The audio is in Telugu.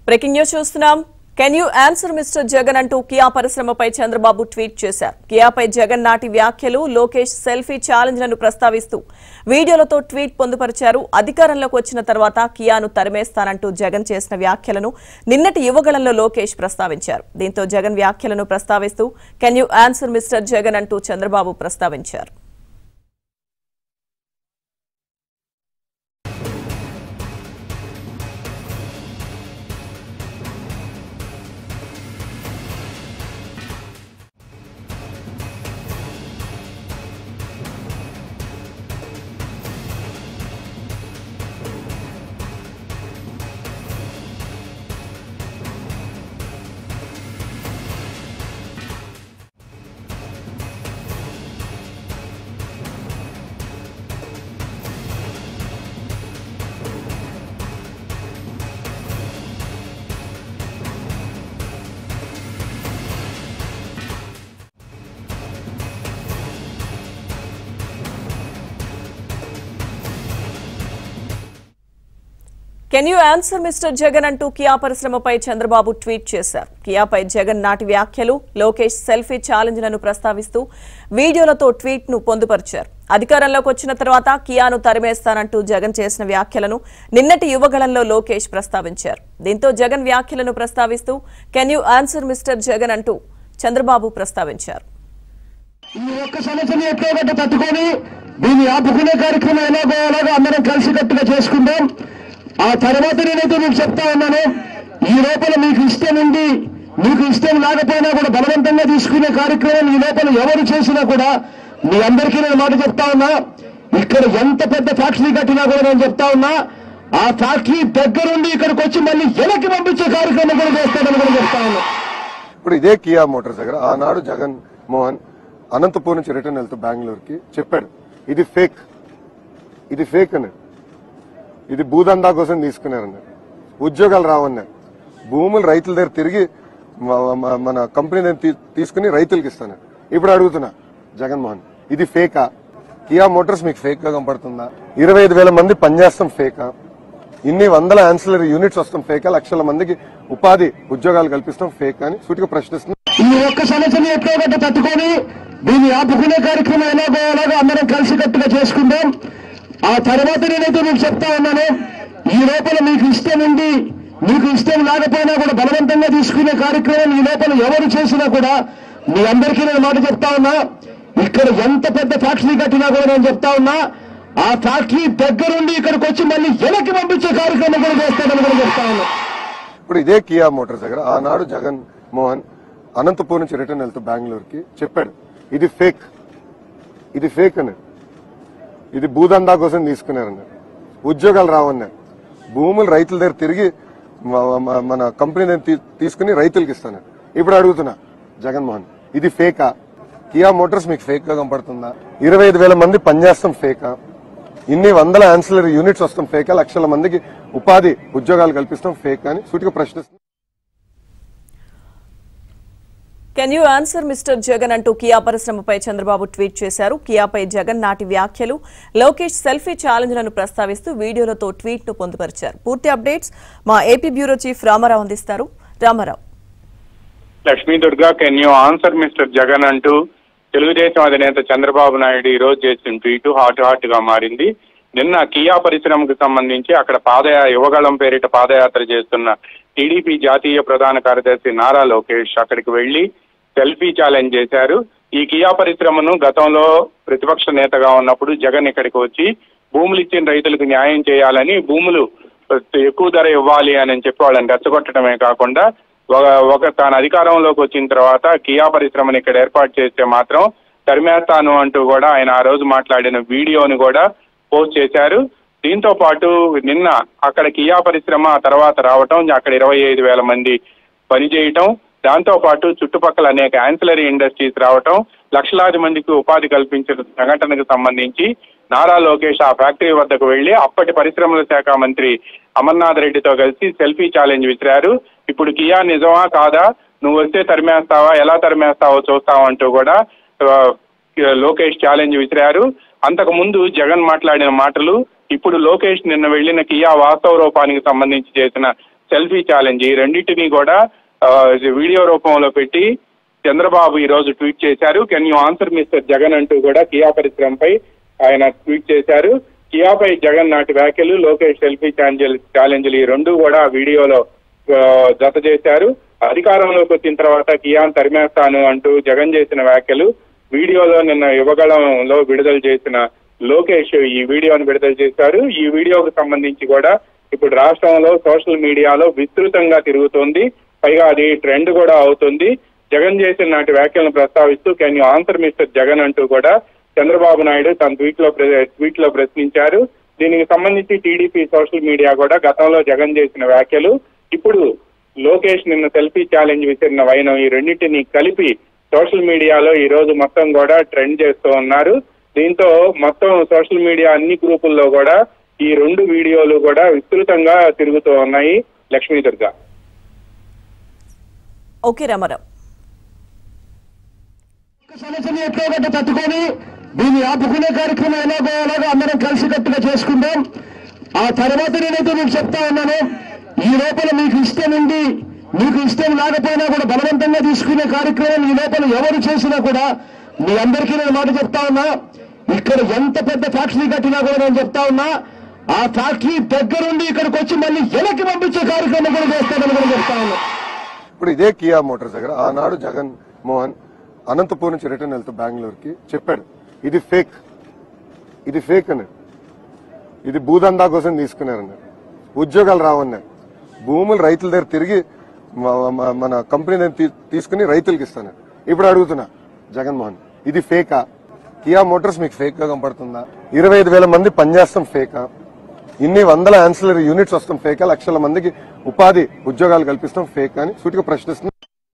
బ్రేకింగ్ న్యూస్ చూస్తున్నాం can you answer mister Jagan అంటూ కియా పరిశ్రమపై చంద్రబాబు ట్వీట్ చేశారు కియాపై జగన్ నాటి వ్యాఖ్యలు లోకేష్ సెల్ఫీ ఛాలెంజ్ లను ప్రస్తావిస్తూ వీడియోలతో ట్వీట్ పొందుపరిచారు అధికారంలోకి వచ్చిన తర్వాత కియాను తరిమేస్తానంటూ జగన్ చేసిన వ్యాఖ్యలను నిన్నటి యువగళంలో లోకేష్ ప్రస్తావించారు దీంతో జగన్ వ్యాఖ్యలను ప్రస్తావిస్తూ can you answer mister Jagan అంటూ చంద్రబాబు ప్రస్తావించారు can you answer mister Jagan అంటూ కియా పరిశ్రమపై చంద్రబాబు ట్వీట్ చేశారు కియాపై జగన్ నాటి వ్యాఖ్యలు లోకేష్ సెల్ఫీ ఛాలెంజ్ లను ప్రస్తావిస్తూ వీడియోలతో ట్వీట్ ను పొందుపరిచారు అధికారంలోకి వచ్చిన తర్వాత కియాను తరిమేస్తానంటూ జగన్ చేసిన వ్యాఖ్యలను నిన్నటి యువగళంలో లోకేష్ ప్రస్తావించారు దీంతో జగన్ వ్యాఖ్యలను ప్రస్తావిస్తూ can you answer mister Jagan అంటూ చంద్రబాబు ప్రస్తావించారు ఈ ఒక్క సమస్యని ఎట్లో గట్ట తట్టుకొని దీన్ని ఆపుకునే కార్యక్రమం ఎలాగో అలాగో అందరం కలిసికట్టుగా చేసుకుందాం ఆ తర్వాత నేనైతే మీకు చెప్తా ఉన్నాను ఈ లోపల మీకు ఇష్టం ఉండి మీకు ఇష్టం లేకపోయినా కూడా బలవంతంగా తీసుకునే కార్యక్రమం ఈ లోపల ఎవరు చేసినా కూడా మీ అందరికీ నేను మాట చెప్తా ఉన్నా ఇక్కడ ఎంత పెద్ద ఫ్యాక్టరీ కట్టినా కూడా నేను చెప్తా ఉన్నా ఆ ఫ్యాక్టరీ దగ్గరుండి ఇక్కడికి వచ్చి మళ్ళీ వెనక్కి పంపించే కార్యక్రమం కూడా చేస్తాడని కూడా చెప్తా ఉన్నా ఇప్పుడు ఇదే కియా మోటార్స్ దగ్గర ఆనాడు జగన్ మోహన్ అనంతపూర్ నుంచి రిటర్న్ వెళ్తూ బెంగళూరుకి చెప్పాడు ఇది ఫేక్ ఇది ఫేక్ అన్నాడు ఇది భూదందా కోసం తీసుకున్నారన్నారు ఉద్యోగాలు రావన్నారు భూములు రైతుల దగ్గర తిరిగి మ- మ- మన కంపెనీ దగ్గర తీ- తీసుకుని రైతులకి ఇస్తాను ఇప్పుడు అడుగుతున్నా జగన్మోహన్ ఇది ఫేకా కియా మోటార్స్ మీకు ఫేక్ గా కనపడుతుందా ఇరవై ఐదు వేల మంది పనిచేస్తాం ఫేకా ఇన్ని వందల ఆన్సిలరీ యూనిట్స్ వస్తాం ఫేకా లక్షల మందికి ఉపాధి ఉద్యోగాలు కల్పిస్తాం ఫేక్ అని సూటిగా ప్రశ్నిస్తున్నాం ఈ ఒక్క సమస్యని ఎట్లో గట్ట తట్టుకొని దీన్ని ఆపుకునే కార్యక్రమం ఎలాగో అలాగో అందరం కలిసికట్టుగా చేసుకుందాం ఆ తర్వాత నేనైతే మీకు చెప్తా ఉన్నాను ఈ లోపల మీకు ఇష్టం ఉండి మీకు ఇష్టం లేకపోయినా కూడా బలవంతంగా తీసుకునే కార్యక్రమం ఈ లోపల ఎవరు చేసినా కూడా మీ అందరికీ నేను మాట చెప్తా ఉన్నా ఇక్కడ ఎంత పెద్ద ఫ్యాక్టరీ కట్టినా కూడా నేను చెప్తా ఉన్నా ఆ ఫ్యాక్టరీ దగ్గరుండి ఇక్కడికి వచ్చి మళ్ళీ వెనక్కి పంపించే కార్యక్రమం కూడా చేస్తాడని కూడా చెప్తా ఉన్నా ఇప్పుడు ఇదే కియా మోటార్స్ దగ్గర ఆనాడు జగన్ మోహన్ అనంతపూర్ నుంచి రిటర్న్ వెళ్తూ బెంగళూరుకి చెప్పాడు ఇది ఫేక్ ఇది ఫేక్ అన్నాడు ఇది భూదందా కోసం తీసుకున్నారన్నారు ఉద్యోగాలు రావన్నారు భూములు రైతుల దగ్గర తిరిగి మ- మ- మన కంపెనీ దగ్గర తీ- తీసుకుని రైతులకి ఇస్తాను ఇప్పుడు అడుగుతున్నా జగన్మోహన్ ఇది ఫేకా కియా మోటార్స్ మీకు ఫేక్ గా కనపడుతుందా ఇరవై ఐదు వేల మంది పనిచేస్తాం ఫేకా ఇన్ని వందల ఆన్సిలరీ యూనిట్స్ వస్తాం ఫేకా లక్షల మందికి ఉపాధి ఉద్యోగాలు కల్పిస్తాం ఫేక్ అని సూటిగా ప్రశ్నిస్తున్నాం can you answer mister Jagan అంటూ కియా పరిశ్రమపై చంద్రబాబు ట్వీట్ చేశారు కియాపై జగన్ నాటి వ్యాఖ్యలు లోకేష్ సెల్ఫీ ఛాలెంజ్ లను ప్రస్తావిస్తూ వీడియోలతో ట్వీట్ ను పొందుపరిచారు పూర్తి అప్డేట్స్ మా ఏపీ బ్యూరో చీఫ్ రామారావు అందిస్తారు Ramarao Lakshmi Durga can you answer mister Jagan అంటూ తెలుగుదేశం అధినేత చంద్రబాబు నాయుడు ఈ రోజు చేసిన ట్వీట్ హాట్ హాట్ గా మారింది నిన్న కియా పరిశ్రమకు సంబంధించి అక్కడ పాదయా యువగళం పేరిట పాదయాత్ర చేస్తున్న టీడీపీ జాతీయ ప్రధాన కార్యదర్శి నారా లోకేష్ అక్కడికి వెళ్లి సెల్ఫీ ఛాలెంజ్ చేశారు ఈ కియా పరిశ్రమను గతంలో ప్రతిపక్ష నేతగా ఉన్నప్పుడు జగన్ ఇక్కడికి వచ్చి భూములు ఇచ్చిన రైతులకు న్యాయం చేయాలని భూములు ఎక్కువ ధర ఇవ్వాలి అని చెప్పి వాళ్ళని రెచ్చగొట్టడమే కాకుండా ఒక ఒక తాను అధికారంలోకి వచ్చిన తర్వాత కియా పరిశ్రమను ఇక్కడ ఏర్పాటు చేస్తే మాత్రం తరిమేస్తాను అంటూ కూడా ఆయన ఆ రోజు మాట్లాడిన వీడియోని కూడా పోస్ట్ చేశారు దీంతో పాటు నిన్న అక్కడ కియా పరిశ్రమ ఆ తర్వాత రావటం అక్కడ ఇరవై ఐదు వేల మంది పనిచేయటం దాంతో పాటు చుట్టుపక్కల అనేక యాన్సిలరీ ఇండస్ట్రీస్ రావటం లక్షలాది మందికి ఉపాధి కల్పించిన సంఘటనకు సంబంధించి నారా లోకేష్ ఆ ఫ్యాక్టరీ వద్దకు వెళ్లి అప్పటి పరిశ్రమల శాఖ మంత్రి అమర్నాథ్ రెడ్డితో కలిసి సెల్ఫీ ఛాలెంజ్ విసిరారు ఇప్పుడు కియా నిజమా కాదా నువ్వు వస్తే తరిమేస్తావా ఎలా తరిమేస్తావో చూస్తావా అంటూ కూడా ఆ, లోకేష్ ఛాలెంజ్ విసిరారు అంతకు ముందు జగన్ మాట్లాడిన మాటలు ఇప్పుడు లోకేష్ నిన్న వెళ్లిన కియా వాస్తవ రూపానికి సంబంధించి చేసిన సెల్ఫీ ఛాలెంజ్ ఈ రెండింటినీ కూడా ఆ, ఇది వీడియో రూపంలో పెట్టి చంద్రబాబు ఈ రోజు ట్వీట్ చేశారు can you answer mister Jagan అంటూ కూడా కియా పరిశ్రమపై ఆయన ట్వీట్ చేశారు కియాపై జగన్ నాటి వ్యాఖ్యలు లోకేష్ సెల్ఫీ ఛాలెంజ్ ఛాలెంజ్లు ఈ రెండు కూడా వీడియోలో ఆ, జత చేశారు అధికారంలోకి వచ్చిన తర్వాత కియాన్ తరిమేస్తాను అంటూ జగన్ చేసిన వ్యాఖ్యలు వీడియోలో నిన్న యువగళంలో విడుదల చేసిన లోకేష్ ఈ వీడియోను విడుదల చేశారు ఈ వీడియోకు సంబంధించి కూడా ఇప్పుడు రాష్ట్రంలో సోషల్ మీడియాలో విస్తృతంగా తిరుగుతోంది పైగా అది ట్రెండ్ కూడా అవుతుంది జగన్ చేసిన నాటి వ్యాఖ్యలను ప్రస్తావిస్తూ can you answer mister Jagan అంటూ కూడా చంద్రబాబు నాయుడు తన ట్వీట్ లో ట్వీట్ లో ప్రశ్నించారు దీనికి సంబంధించి టీడీపీ సోషల్ మీడియా కూడా గతంలో జగన్ చేసిన వ్యాఖ్యలు ఇప్పుడు లోకేష్ నిన్న సెల్ఫీ ఛాలెంజ్ విసిరిన వైనం ఈ రెండింటిని కలిపి సోషల్ మీడియాలో ఈ రోజు మొత్తం కూడా ట్రెండ్ చేస్తూ ఉన్నారు దీంతో మొత్తం సోషల్ మీడియా అన్ని గ్రూపుల్లో కూడా ఈ రెండు వీడియోలు కూడా విస్తృతంగా తిరుగుతూ ఉన్నాయి లక్ష్మీ దుర్గా ఓకే రామారావు ఒక్క సమస్యని ఎట్లో గట్ట తట్టుకొని దీన్ని ఆపుకునే కార్యక్రమం ఎలాగో అలాగో అందరం కలిసికట్టుగా చేసుకుందాం ఆ తర్వాత నేనైతే మీకు చెప్తా ఉన్నాను ఈ లోపల మీకు ఇష్టం ఉండి మీకు ఇష్టం లేకపోయినా కూడా బలవంతంగా తీసుకునే కార్యక్రమం ఈ లోపల ఎవరు చేసినా కూడా మీ అందరికీ నేను మాట చెప్తా ఉన్నా ఇక్కడ ఎంత పెద్ద ఫ్యాక్టరీ కట్టినా కూడా నేను చెప్తా ఉన్నా ఆ ఫ్యాక్టరీ దగ్గరుండి ఇక్కడికి వచ్చి మళ్ళీ వెనక్కి పంపించే కార్యక్రమం కూడా చేస్తానని కూడా చెప్తా ఉన్నా ఇప్పుడు ఇదే కియా మోటార్స్ దగ్గర ఆనాడు జగన్ మోహన్ అనంతపూర్ నుంచి రిటర్న్ వెళ్తూ బెంగళూరుకి చెప్పాడు ఇది ఫేక్ ఇది ఫేక్ అన్నాడు ఇది భూదందా కోసం తీసుకున్నారన్నారు ఉద్యోగాలు రావన్నారు భూములు రైతుల దగ్గర తిరిగి మ- మ- మన కంపెనీ దగ్గర తీ- తీసుకుని రైతులకు ఇస్తాను ఇప్పుడు అడుగుతున్నా జగన్మోహన్ ఇది ఫేకా కియా మోటార్స్ మీకు ఫేక్ గా కనపడుతుందా ఇరవై ఐదు వేల మంది పనిచేస్తాం ఫేకా ఇన్ని వందల ఆన్సిలరీ యూనిట్స్ వస్తాం ఫేకా లక్షల మందికి ఉపాధి ఉద్యోగాలు కల్పిస్తాం ఫేక్ అని సూటిగా ప్రశ్నిస్తున్నాం